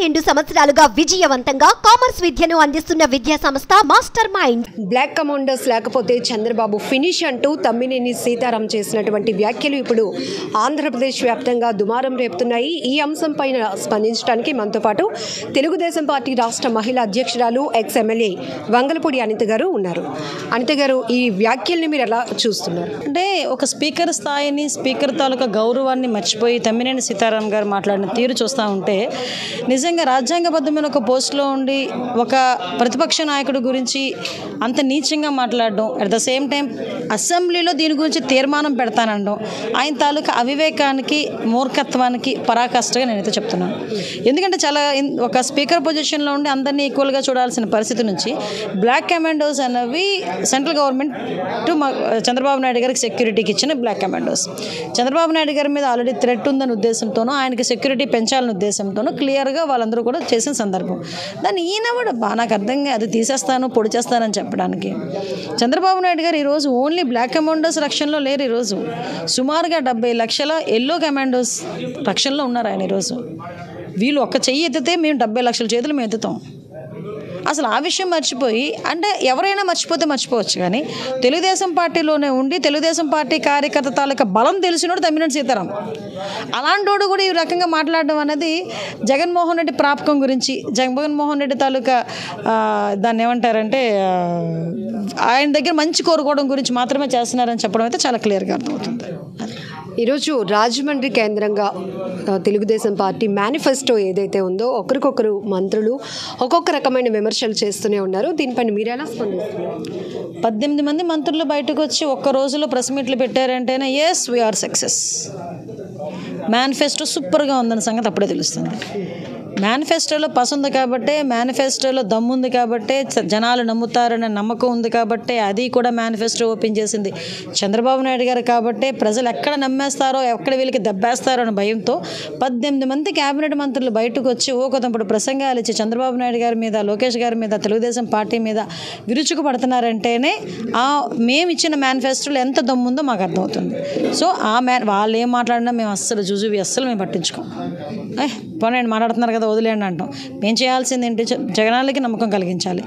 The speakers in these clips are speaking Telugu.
రెండు సంవత్సరాలుగా విజయవంతంగా కామర్స్ విద్యను అందిస్తున్న విద్యా సంస్థ మాస్టర్ మైండ్ బ్లాక్ కమాండర్స్ లేకపోతే చంద్రబాబు ఫినిష్ అంటూ తమ్మినేని సీతారాం చేసినటువంటి వ్యాఖ్యలు ఇప్పుడు ఆంధ్రప్రదేశ్ వ్యాప్తంగా దుమారం రేపుతున్నాయి ఈ అంశం పైన స్పందించడానికి మనతో పాటు తెలుగుదేశం పార్టీ రాష్ట్ర మహిళా అధ్యక్షురాలు ఎక్స్ ఎమ్మెల్యే వంగలపూడి అనిత గారు ఉన్నారు అనిత గారు ఈ వ్యాఖ్యల్ని మీరు ఎలా చూస్తున్నారు అంటే ఒక స్పీకర్ స్థాయిని స్పీకర్ తాలూకా గౌరవాన్ని మర్చిపోయి తమ్మినేని సీతారాం గారు మాట్లాడిన తీరు చూస్తూ ఉంటే నిజంగా రాజ్యాంగబద్ధమైన ఒక పోస్ట్లో ఉండి ఒక ప్రతిపక్ష నాయకుడి గురించి అంత నీచంగా మాట్లాడడం అట్ ద సేమ్ టైం అసెంబ్లీలో దీని గురించి తీర్మానం పెడతానడం ఆయన తాలూకా అవివేకానికి మూర్ఖత్వానికి పరాకాష్ఠగా నేనైతే చెప్తున్నాను ఎందుకంటే చాలా ఇన్- ఒక స్పీకర్ పొజిషన్లో ఉండి అందరినీ ఈక్వల్గా చూడాల్సిన పరిస్థితి నుంచి బ్లాక్ కమాండోస్ అన్నవి సెంట్రల్ గవర్నమెంట్ టు మా- చంద్రబాబు నాయుడు గారికి సెక్యూరిటీకి ఇచ్చిన బ్లాక్ కమాండోస్ చంద్రబాబు నాయుడు గారి మీద ఆల్రెడీ థ్రెట్ ఉందన్న ఉద్దేశంతోనూ ఆయనకి సెక్యూరిటీ పెంచాలనే ఉద్దేశంతోనూ క్లియర్గా వాళ్ళందరూ కూడా చేసిన సందర్భం దాన్ని ఈయన కూడా బా నాకు అర్థం కాదు అది తీసేస్తాను పొడి చేస్తానని చెప్పడానికి చంద్రబాబు నాయుడు గారు ఈరోజు ఓన్లీ బ్లాక్ కమాండోస్ రక్షణలో లేరు ఈరోజు సుమారుగా డెబ్బై లక్షల ఎల్లో కమాండోస్ రక్షణలో ఉన్నారు ఆయన ఈరోజు వీళ్ళు ఒక్క చెయ్యి ఎత్తితే మేము డెబ్బై లక్షల చేతులు మేము ఎత్తుతాం అసలు ఆ విషయం మర్చిపోయి అంటే ఎవరైనా మర్చిపోతే మర్చిపోవచ్చు కానీ తెలుగుదేశం పార్టీలోనే ఉండి తెలుగుదేశం పార్టీ కార్యకర్త తాలూకా బలం తెలిసినోడు తమ్మినేని సీతారాం అలాంటోడు కూడా ఈ రకంగా మాట్లాడడం అనేది జగన్మోహన్ రెడ్డి ప్రాపకం గురించి జగన్మోహన్ రెడ్డి తాలూకా ఆ, దాన్ని ఏమంటారంటే ఆ, ఆయన దగ్గర మంచి కోరుకోవడం గురించి మాత్రమే చేస్తున్నారని చెప్పడం అయితే చాలా క్లియర్గా అర్థమవుతుంది ఈరోజు రాజమండ్రి కేంద్రంగా ఆ, తెలుగుదేశం పార్టీ మేనిఫెస్టో ఏదైతే ఉందో ఒకరికొకరు మంత్రులు ఒక్కొక్క రకమైన విమర్శలు చేస్తూనే ఉన్నారు దీనిపైన మీరు ఎలా స్పందిస్తున్నారు పద్దెనిమిది మంది మంత్రులు బయటకు వచ్చి ఒక్క రోజులో ప్రెస్ మీట్లు పెట్టారంటేనే ఎస్ వీఆర్ సక్సెస్ మేనిఫెస్టో సూపర్గా ఉందన్న సంగతి అప్పుడే తెలుస్తుంది మేనిఫెస్టోలో పసుంది కాబట్టే మేనిఫెస్టోలో దమ్ముంది కాబట్టే చ- జనాలు నమ్ముతారనే నమ్మకం ఉంది కాబట్టే అది కూడా మేనిఫెస్టో ఓపెన్ చేసింది చంద్రబాబు నాయుడు గారు కాబట్టే ప్రజలు ఎక్కడ నమ్మేస్తారో ఎక్కడ వీళ్ళకి దెబ్బేస్తారో అనే భయంతో పద్దెనిమిది మంది కేబినెట్ మంత్రులు బయటకు వచ్చి ఓ కొతంపుడు ప్రసంగాలు ఇచ్చి చంద్రబాబు నాయుడు గారి మీద లోకేష్ గారి మీద తెలుగుదేశం పార్టీ మీద విరుచుకు పడుతున్నారంటేనే ఆ మేము ఇచ్చిన మేనిఫెస్టోలో ఎంత దమ్ముందో మాకు అర్థమవుతుంది సో ఆ మ్యా వాళ్ళు ఏం మాట్లాడినా మేము అస్సలు జుజువి అస్సలు మేము పట్టించుకోం ఏ పోనండి మాట్లాడుతున్నారు కదా వదిలేండి అంటాం మేము చేయాల్సింది ఏంటి జ- జనాలకి నమ్మకం కలిగించాలి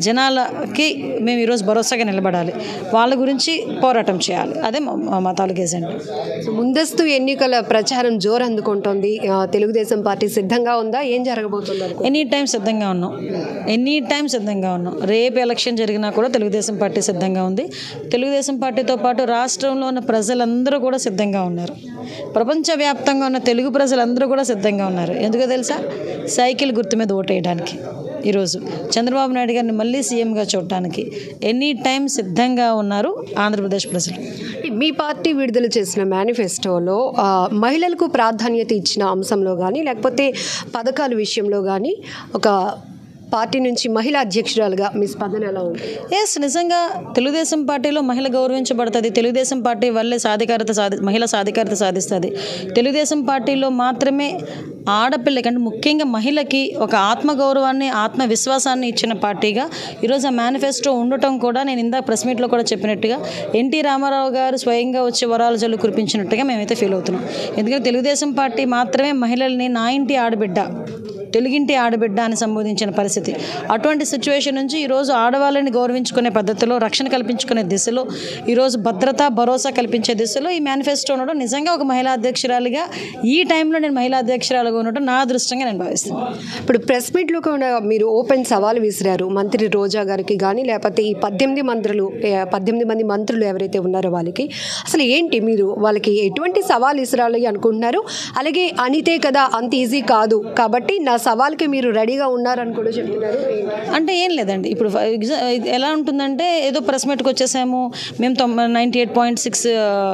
జనాలకి మేము ఈరోజు భరోసాగా నిలబడాలి వాళ్ళ గురించి పోరాటం చేయాలి అదే మా మా తాలూకు ఏజెండా సో ముందస్తు ఎన్నికల ప్రచారం జోరు అందుకుంటోంది ఆ, తెలుగుదేశం పార్టీ సిద్ధంగా ఉందా ఏం జరగబోతుంది అనుకో ఎనీ టైం సిద్ధంగా ఉన్నాం ఎనీ టైం సిద్ధంగా ఉన్నాం రేపు ఎలక్షన్ జరిగినా కూడా తెలుగుదేశం పార్టీ సిద్ధంగా ఉంది తెలుగుదేశం పార్టీతో పాటు రాష్ట్రంలో ఉన్న ప్రజలందరూ కూడా సిద్ధంగా ఉన్నారు ప్రపంచవ్యాప్తంగా ఉన్న తెలుగు ప్రజలందరూ కూడా సిద్ధంగా ఉన్నారు ఎందుకో తెలుసా సైకిల్ గుర్తు మీద ఓటేయడానికి ఈరోజు చంద్రబాబు నాయుడు గారిని మళ్ళీ సీఎంగా చూడటానికి ఎనీ టైం సిద్ధంగా ఉన్నారు ఆంధ్రప్రదేశ్ ప్రజలు మీ పార్టీ విడుదల చేసిన మేనిఫెస్టోలో ఆ, మహిళలకు ప్రాధాన్యత ఇచ్చిన అంశంలో కానీ లేకపోతే పథకాల విషయంలో కానీ ఒక పార్టీ నుంచి మహిళా అధ్యక్షురాలుగా మీ స్పందన ఎలా ఉంది ఎస్ నిజంగా తెలుగుదేశం పార్టీలో మహిళ గౌరవించబడుతుంది తెలుగుదేశం పార్టీ వల్లే సాధికారత సాధి మహిళ సాధికారత సాధిస్తుంది తెలుగుదేశం పార్టీలో మాత్రమే ఆడపిల్లకి అంటే ముఖ్యంగా మహిళకి ఒక ఆత్మగౌరవాన్ని ఆత్మవిశ్వాసాన్ని ఇచ్చిన పార్టీగా ఈరోజు ఆ మేనిఫెస్టో ఉండటం కూడా నేను ఇందాక ప్రెస్ మీట్లో కూడా చెప్పినట్టుగా ఎన్టీ రామారావు గారు స్వయంగా వచ్చి వరాల జల్లు కురిపించినట్టుగా మేమైతే ఫీల్ అవుతున్నాం ఎందుకంటే తెలుగుదేశం పార్టీ మాత్రమే మహిళల్ని నా ఇంటి ఆడబిడ్డ తెలుగింటి ఆడబిడ్డ అని సంబోధించిన పరిస్థితి అటువంటి సిచ్యువేషన్ నుంచి ఈరోజు ఆడవాళ్ళని గౌరవించుకునే పద్ధతిలో రక్షణ కల్పించుకునే దిశలో ఈరోజు భద్రత భరోసా కల్పించే దిశలో ఈ మేనిఫెస్టో ఉండడం నిజంగా ఒక మహిళా అధ్యక్షురాలిగా ఈ టైంలో నేను మహిళా అధ్యక్షురాలుగా ఉండటం నా అదృష్టంగా నేను భావిస్తున్నాను ఇప్పుడు ప్రెస్ మీట్లో కూడా మీరు ఓపెన్ సవాల్ విసిరారు మంత్రి రోజా గారికి కానీ లేకపోతే ఈ పద్దెనిమిది మంత్రులు ఏ, పద్దెనిమిది మంది మంత్రులు ఎవరైతే ఉన్నారో వాళ్ళకి అసలు ఏంటి మీరు వాళ్ళకి ఎటువంటి సవాల్ విసిరాలి అనుకుంటున్నారు అలాగే అనితే కదా అంత ఈజీ కాదు కాబట్టి నా సవాల్కి మీరు రెడీగా ఉన్నారని కూడా చెప్తున్నారు ఏంటి? అంటే ఏం లేదండి ఇప్పుడు ఫర్ ఎగ్జా- ఎలా ఉంటుందంటే ఏదో ప్రెస్ మీట్కి వచ్చేసాము మేము తొంభై నైంటీ ఎయిట్ పాయింట్ సిక్స్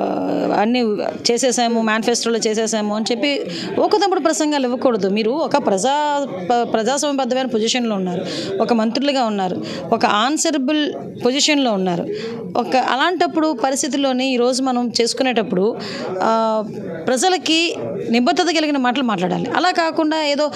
అన్నీ చేసేసాము మేనిఫెస్టోలో చేసేసాము అని చెప్పి ఒక తప్పుడు ప్రసంగాలు ఇవ్వకూడదు మీరు ఒక ప్రజా ప- ప్రజాస్వామ్యబద్ధమైన పొజిషన్లో ఉన్నారు ఒక మంత్రులుగా ఉన్నారు ఒక ఆన్సరబుల్ పొజిషన్లో ఉన్నారు ఒక అలాంటప్పుడు పరిస్థితుల్లోని ఈరోజు మనం చేసుకునేటప్పుడు ఆ, ప్రజలకి నిబద్ధత కలిగిన మాటలు మాట్లాడాలి అలా కాకుండా ఏదో ఆ,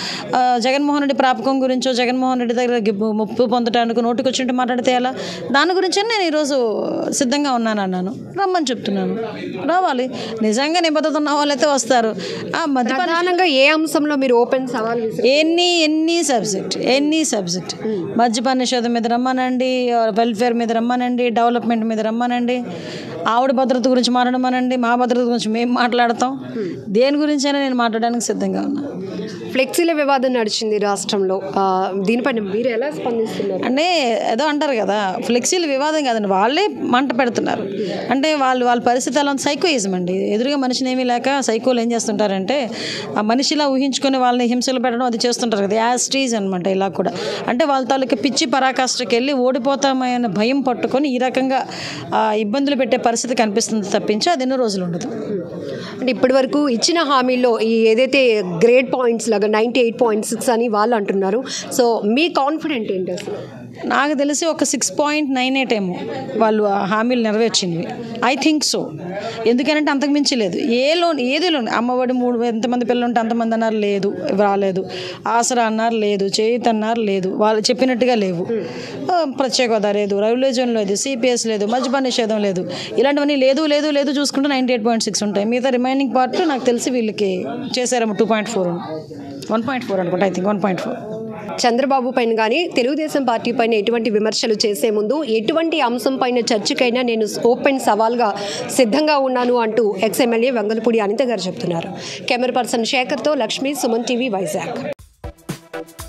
జగన్మోహన్ రెడ్డి ప్రాపకం గురించో జగన్మోహన్ రెడ్డి దగ్గర గిబ్బు- ముప్పు పొందడానికి నోటికి వచ్చినట్టు మాట్లాడితే ఎలా దాని గురించి నేను ఈరోజు సిద్ధంగా ఉన్నాను అన్నాను రమ్మని చెప్తున్నాను రావాలి నిజంగా నిబద్ధత ఉన్న వాళ్ళైతే వస్తారు ఆ మద్యపాన ప్రధానంగా ఏ అంశంలో మీరు ఓపెన్ సవాల్ విసిరారు any any subject any subject మద్యపాన నిషేధం మీద రమ్మనండి వెల్ఫేర్ మీద రమ్మనండి డెవలప్మెంట్ మీద రమ్మనండి ఆవిడ భద్రత గురించి మాట్లాడమనండి మా భద్రత గురించి మేము మాట్లాడతాం దేని గురించైనా నేను మాట్లాడడానికి సిద్ధంగా ఉన్నా ఫ్లెక్సీల వివాదం నడిచింది రాష్ట్రంలో ఆ, దీనిపైన మీరు ఎలా స్పందిస్తున్నారు అంటే ఏదో అంటారు కదా ఫ్లెక్సీల వివాదం కాదండి వాళ్ళే మంట పెడుతున్నారు అంటే వాళ్ళు వాళ్ళ పరిస్థితి అలా సైకోయిజం అండి ఎదురుగా మనిషిని ఏమీ లేక సైకోలు ఏం చేస్తుంటారంటే ఆ మనిషిలా ఊహించుకొని వాళ్ళని హింసలు పెట్టడం అది చేస్తుంటారు కదా యాస్టీజ్ అనమాట ఇలా కూడా అంటే వాళ్ళ తాలూకా పిచ్చి పరాకాష్ఠకి వెళ్ళి ఓడిపోతామనే భయం పట్టుకొని ఈ రకంగా ఆ, ఇబ్బందులు పెట్టే పరిస్థితి కనిపిస్తుంది తప్పించి అది ఎన్నో రోజులు ఉండదు అంటే ఇప్పటి వరకు ఇచ్చిన హామీలో ఈ ఏదైతే గ్రేడ్ పాయింట్స్ లాగా నైంటీ ఎయిట్ పాయింట్ సిక్స్ అని వాళ్ళు అంటున్నారు సో మీ కాన్ఫిడెంట్ ఏంటి అసలు నాకు తెలిసి ఒక సిక్స్ పాయింట్ నైన్ ఎయిట్ ఏమో వాళ్ళు ఆ హామీలు నెరవేర్చినవి ఐ థింక్ సో ఎందుకంటే అంతకు మించి లేదు ఏ లోన్ ఏది లోన్ అమ్మఒడి మూడు ఎంతమంది పిల్లలు ఉంటే అంతమంది అన్నారు లేదు రాలేదు ఆసరా అన్నారు లేదు చేయుత అన్నారు లేదు వాళ్ళు చెప్పినట్టుగా లేవు ఆ, ప్రత్యేక హోదా లేదు రైల్వే జోన్ లేదు సిపిఎస్ లేదు మద్యపాన నిషేధం లేదు ఇలాంటివన్నీ లేదు లేదు లేదు చూసుకుంటే నైంటీ ఎయిట్ పాయింట్ సిక్స్ ఉంటాయి మిగతా రిమైనింగ్ పార్ట్ నాకు తెలిసి వీళ్ళకి చేశారేమో two point four one point four అనుకుంటా I think one point four Chandrababu పైన కానీ తెలుగుదేశం పార్టీ పైన ఎటువంటి విమర్శలు చేసే ముందు ఎటువంటి అంశం పైన చర్చకైనా నేను ఓపెన్ సవాల్గా సిద్ధంగా ఉన్నాను అంటూ ఎక్స్ ఎమ్మెల్యే వెంగళపూడి అనిత గారు చెప్తున్నారు కెమెరా పర్సన్ శేఖర్తో లక్ష్మి సుమన్ టీవీ వైజాగ్